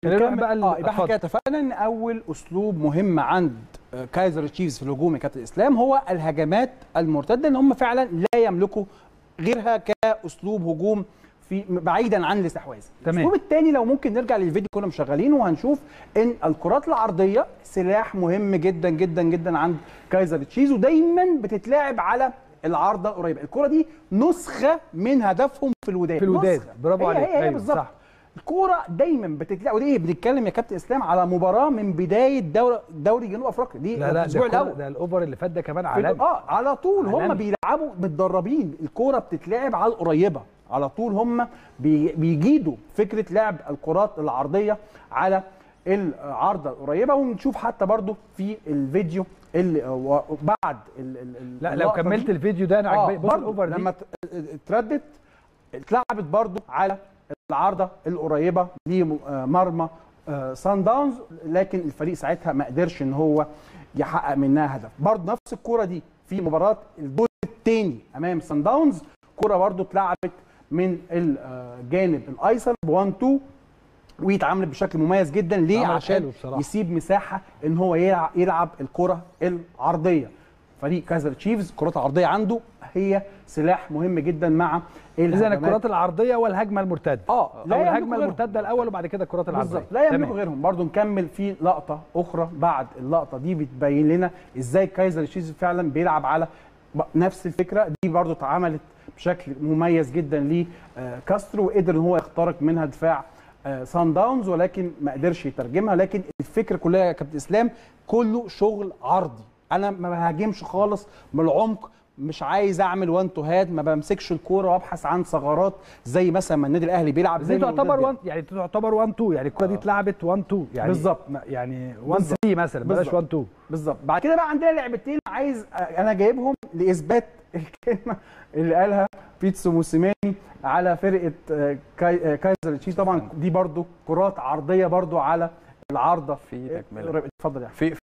خلينا نكمل- بقى ال- اه يبقى احنا اتفضل. كده اتفقنا ان اول اسلوب مهم عند آه، كايزر تشيفز في الهجوم يا كابتن اسلام هو الهجمات المرتده ان هم فعلا لا يملكوا غيرها كاسلوب هجوم في بعيدا عن الاستحواذ تمام. الاسلوب الثاني لو ممكن نرجع للفيديو كنا مشغلينه وهنشوف ان الكرات العرضيه سلاح مهم جدا جدا جدا عند كايزر تشيفز ودايما بتتلعب على العارضه القريبه الكره دي نسخه من هدفهم في الوداد في الوداد. نسخة. برافو هي عليك. هي, هي أيوة، بالظبط صح. الكوره دايما بتتلعب ودي بنتكلم يا كابتن اسلام على مباراه من بدايه دوري دوري جنوب افريقيا دي لا لا الاسبوع ده, الكرة- الاول ده الاوفر اللي فات ده كمان في- عالمي اه على طول هم عالمي. بيلعبوا متدربين الكوره بتتلعب على القريبه على طول هم بي بيجيدوا فكره لعب الكرات العرضيه على العارضه القريبه ونشوف حتى برضو في الفيديو اللي و- بعد ال- ال- ال- لا لو اللقطة كملت دي. الفيديو ده انا اه عجبني بص برضو الاوفر دي لما ت- اتردت اتلعبت برضو على العارضه القريبه لمرمى سان داونز لكن الفريق ساعتها ما قدرش ان هو يحقق منها هدف برضو نفس الكره دي في مباراه الدور الثاني امام سان داونز كره برضو اتلعبت من الجانب الايسر ب 1 2 واتعاملت بشكل مميز جدا ليه عملت عشان حلو بصراحة. يسيب مساحه ان هو يلعب, يلعب الكره العرضيه فريق كايزر تشيفز الكرات العرضيه عنده هي سلاح مهم جدا مع اذا الهجمات. الكرات العرضيه والهجمه المرتده اه او لا يملكوا الهجمه غيرهم. المرتده الاول وبعد كده الكرات العرضيه بالظبط لا يملكوا تمام. غيرهم برضو نكمل في لقطه اخرى بعد اللقطه دي بتبين لنا ازاي كايزر تشيفز فعلا بيلعب على ب- نفس الفكره دي برضو اتعملت بشكل مميز جدا لكاسترو وقدر ان هو يخترق منها دفاع آه، سان داونز ولكن ما قدرش يترجمها لكن الفكره كلها يا كابتن اسلام كله شغل عرضي انا ما بهاجمش خالص من العمق مش عايز اعمل وان تو هاد ما بمسكش الكوره وابحث عن ثغرات زي مثلا ما النادي الاهلي بيلعب بس زي دي ما تعتبر الوداد 1 يعني تعتبر 1 2 يعني الكره دي اتلعبت 1 2 يعني بالظبط. ما- يعني 1 بالظبط. 3 مثلا بلاش بالظبط. 1 2 بالظبط بعد كده بقى عندنا لعبتين عايز انا جايبهم لاثبات الكلمه اللي قالها بيتسو موسيماني على فرقه آه، كاي- آه، كايزر تشيفز طبعا دي برضو كرات عرضيه برضو على العارضه في تكمله اتفضل يا أحمد. في